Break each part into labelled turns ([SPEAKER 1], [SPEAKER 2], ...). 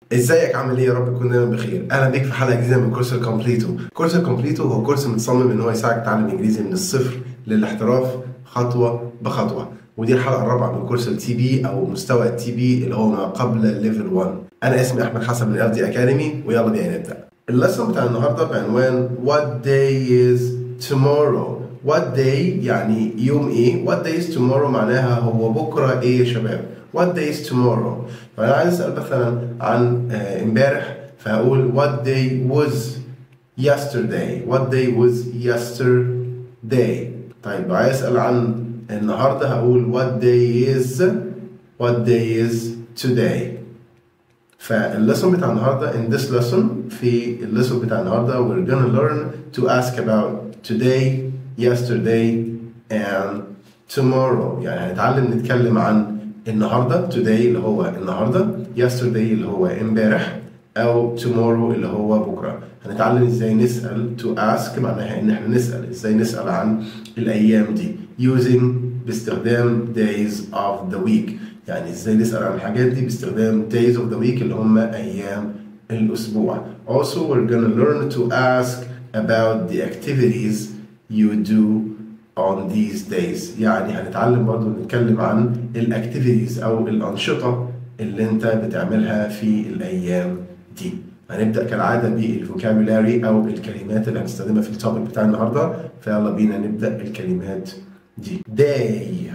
[SPEAKER 1] ازيك عامل ايه يا رب تكون دايما بخير اهلا بيك في حلقه جديده من كورس الكومبليتو كورس الكومبليتو هو كورس متصمم ان هو يساعدك تتعلم انجليزي من الصفر للاحتراف خطوه بخطوه ودي الحلقه الرابعه من كورس التي بي او مستوى التي بي اللي هو ما قبل الليفل 1 انا اسمي احمد حسن من ار دي اكاديمي ويلا بينا نبدا اللسن بتاع النهارده بعنوان What day is tomorrow What day يعني يوم ايه What day is tomorrow معناها هو بكره ايه يا شباب What day is tomorrow فانا عايز اسال مثلا عن آه، امبارح فهقول What day was yesterday What day was yesterday طيب لو عايز اسال عن النهارده هقول What day is What day is today فالليسون بتاع النهارده in this lesson في الليسون بتاع النهارده we're gonna learn to ask about today, yesterday and tomorrow يعني هنتعلم نتكلم عن النهارده today اللي هو النهارده yesterday اللي هو امبارح او tomorrow اللي هو بكره هنتعلم ازاي نسال to ask معناها ان احنا نسال ازاي نسال عن الايام دي using باستخدام days of the week يعني ازاي نسال عن الحاجات دي باستخدام days of the week اللي هم ايام الاسبوع also we're gonna learn to ask about the activities you do on these days يعني هنتعلم برضو نتكلم عن الاكتيفيتيز او الانشطه اللي انت بتعملها في الايام دي هنبدا كالعاده بالفوكابولاري او الكلمات اللي هنستخدمها في التوبيك بتاع النهارده فيلا بينا نبدا الكلمات دي day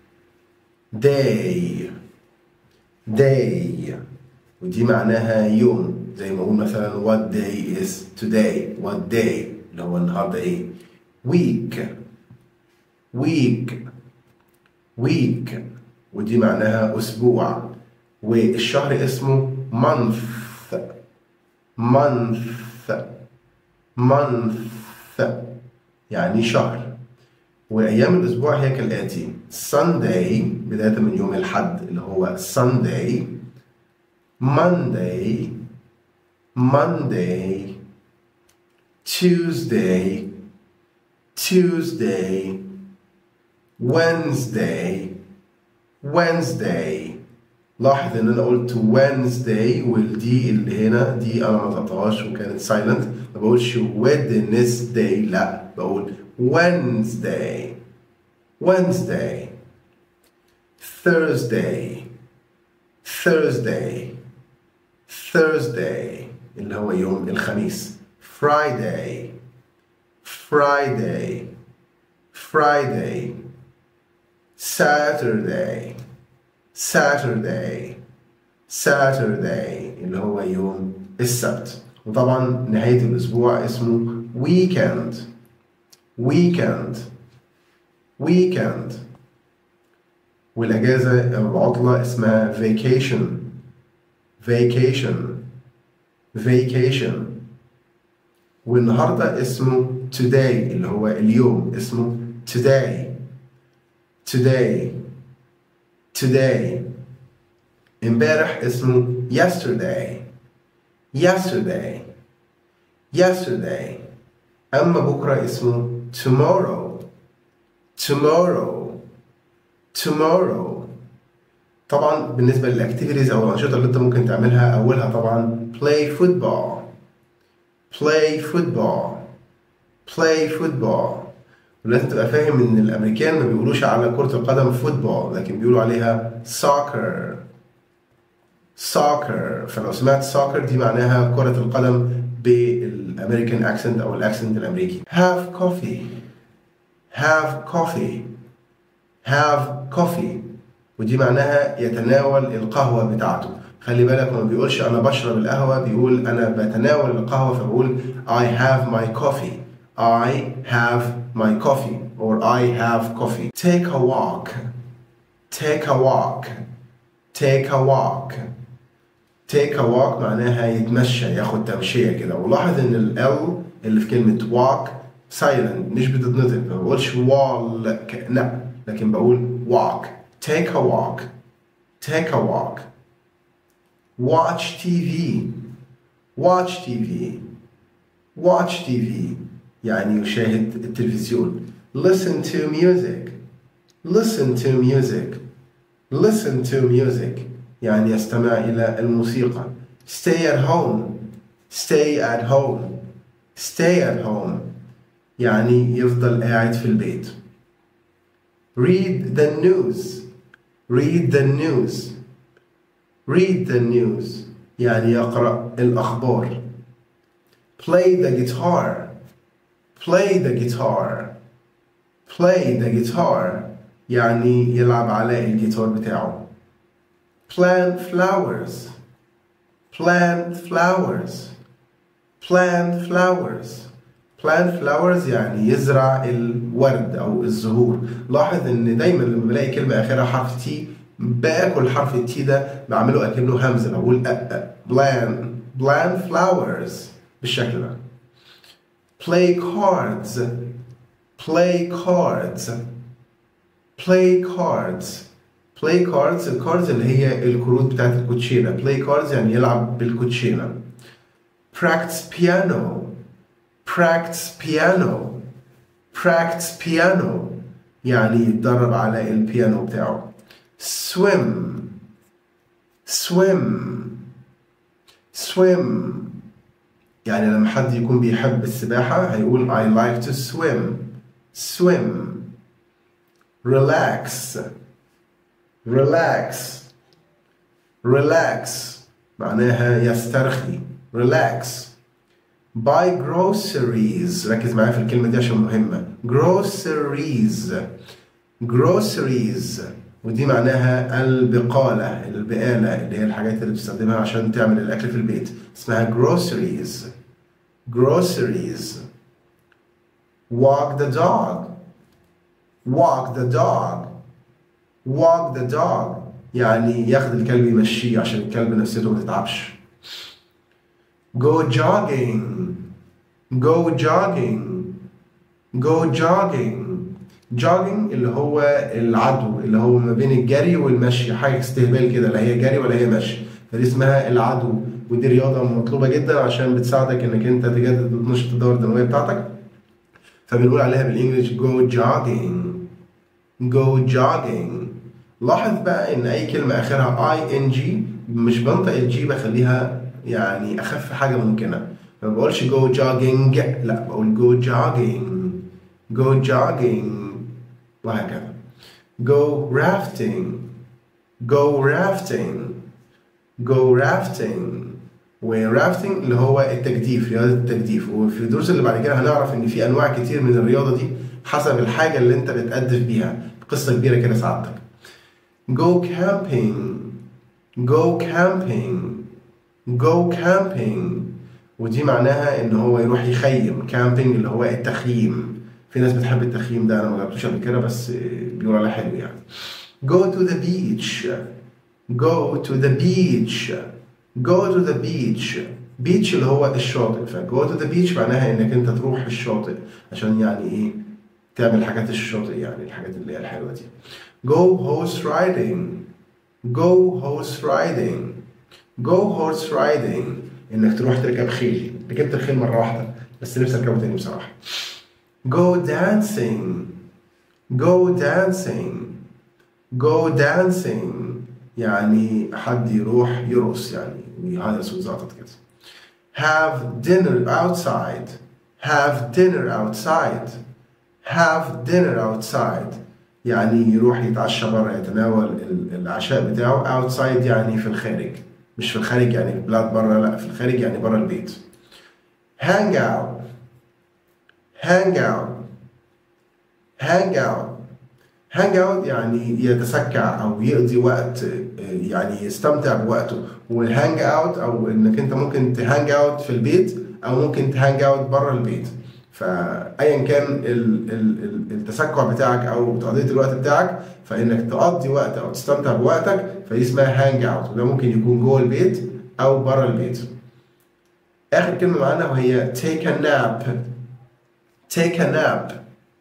[SPEAKER 1] day day ودي معناها يوم زي ما اقول مثلا what day is today what day اللي هو النهارده ايه week week week ودي معناها اسبوع والشهر اسمه month month month يعني شهر وايام الاسبوع هي كالاتي Sunday بدايه من يوم الاحد اللي هو Sunday Monday Monday Tuesday Tuesday Wednesday Wednesday لاحظ ان انا قلت Wednesday والدي اللي هنا دي انا ما نطقتهاش وكانت سايلنت ما بقولش Wednesday لا بقول Wednesday Wednesday Thursday Thursday Thursday اللي هو يوم الخميس Friday Friday Friday Saturday Saturday Saturday اللي هو يوم السبت وطبعا نهاية الأسبوع اسمه weekend weekend weekend والأجازة أو العطلة اسمها vacation vacation vacation والنهاردة اسمه today اللي هو اليوم اسمه today today today امبارح اسمه yesterday yesterday yesterday أما بكرة اسمه tomorrow tomorrow tomorrow طبعا بالنسبة للأكتيفيتيز أو الأنشطة اللي أنت ممكن تعملها أولها طبعا play football play football play football ولازم تبقى فاهم ان الامريكان ما بيقولوش على كرة القدم فوتبول لكن بيقولوا عليها soccer soccer فلو سمعت soccer دي معناها كرة القدم بالامريكان اكسنت او الاكسنت الامريكي have coffee have coffee have coffee ودي معناها يتناول القهوة بتاعته خلي بالك ما بيقولش انا بشرب القهوة بيقول انا بتناول القهوة فبقول I have my coffee I have my coffee or I have coffee take a walk take a walk take a walk take a walk معناها يتمشى ياخد تمشية كده ولاحظ ان ال L اللي في كلمة walk silent مش بتتنطق ما بقولش wall لا لكن بقول walk take a walk take a walk watch TV watch TV watch TV يعني يشاهد التلفزيون listen to music listen to music listen to music يعني يستمع إلى الموسيقى stay at home stay at home stay at home يعني يفضل قاعد في البيت read the news read the news read the news يعني يقرأ الأخبار play the guitar play the guitar play the guitar يعني يلعب على الجيتار بتاعه plant flowers plant flowers plant flowers plant flowers يعني يزرع الورد او الزهور لاحظ ان دايما لما بلاقي كلمه اخرها حرف تي باكل حرف التي ده بعمله اكنه همزه بقول أ أ plant plant flowers بالشكل ده play cards play cards play cards play cards الكاردز اللي هي الكروت بتاعت الكوتشينه play cards يعني يلعب بالكوتشينه practice piano practice piano practice piano يعني يتدرب على البيانو بتاعه swim swim swim يعني لما حد يكون بيحب السباحة هيقول I like to swim swim relax relax relax معناها يسترخي relax buy groceries ركز معايا في الكلمة دي عشان مهمة groceries groceries ودي معناها البقالة البقالة اللي هي الحاجات اللي بتستخدمها عشان تعمل الأكل في البيت اسمها groceries groceries walk the dog walk the dog walk the dog يعني ياخد الكلب يمشيه عشان الكلب نفسيته ما تتعبش go jogging go jogging go jogging jogging اللي هو العدو اللي هو ما بين الجري والمشي حاجه استهبال كده لا هي جري ولا هي مشي فدي اسمها العدو ودي رياضه مطلوبه جدا عشان بتساعدك انك انت تجدد وتنشط الدوره الدمويه بتاعتك فبنقول عليها بالانجلش go jogging go jogging لاحظ بقى ان اي كلمه اخرها اي ان جي مش بنطق الجي بخليها يعني اخف حاجه ممكنه ما بقولش جو جوجينج لا بقول جو جوجينج جو جوجينج وهكذا go rafting go rafting go rafting ورافتنج اللي هو التجديف رياضه التجديف وفي الدروس اللي بعد كده هنعرف ان في انواع كتير من الرياضه دي حسب الحاجه اللي انت بتأدف بيها قصه كبيره كده سعادتك go camping go camping go camping ودي معناها ان هو يروح يخيم كامبينج اللي هو التخييم في ناس بتحب التخييم ده انا ما جربتوش قبل كده بس بيقولوا عليه حلو يعني go to the beach go to the beach go to the beach beach اللي هو الشاطئ ف go to the beach معناها انك انت تروح الشاطئ عشان يعني ايه تعمل حاجات الشاطئ يعني الحاجات اللي هي الحلوه دي go horse riding go horse riding go horse riding انك تروح تركب خيل ركبت الخيل مره واحده بس نفسي اركبه تاني بصراحه go dancing go dancing go dancing يعني حد يروح يرقص يعني ويهيص ويزقطط كده have dinner outside have dinner outside have dinner outside يعني يروح يتعشى بره يتناول العشاء بتاعه outside يعني في الخارج مش في الخارج يعني في بلاد بره لا في الخارج يعني بره البيت hang out hang out hang out hang out يعني يتسكع او يقضي وقت يعني يستمتع بوقته والهانج اوت او انك انت ممكن تهانج اوت في البيت او ممكن تهانج اوت بره البيت فايا كان التسكع بتاعك او تقضيه الوقت بتاعك فانك تقضي وقت او تستمتع بوقتك فدي اسمها هانج اوت وده ممكن يكون جوه البيت او بره البيت اخر كلمه معانا وهي take a nap take a nap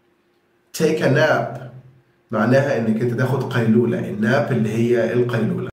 [SPEAKER 1] take a nap معناها انك انت تاخد قيلوله الناب اللي هي القيلوله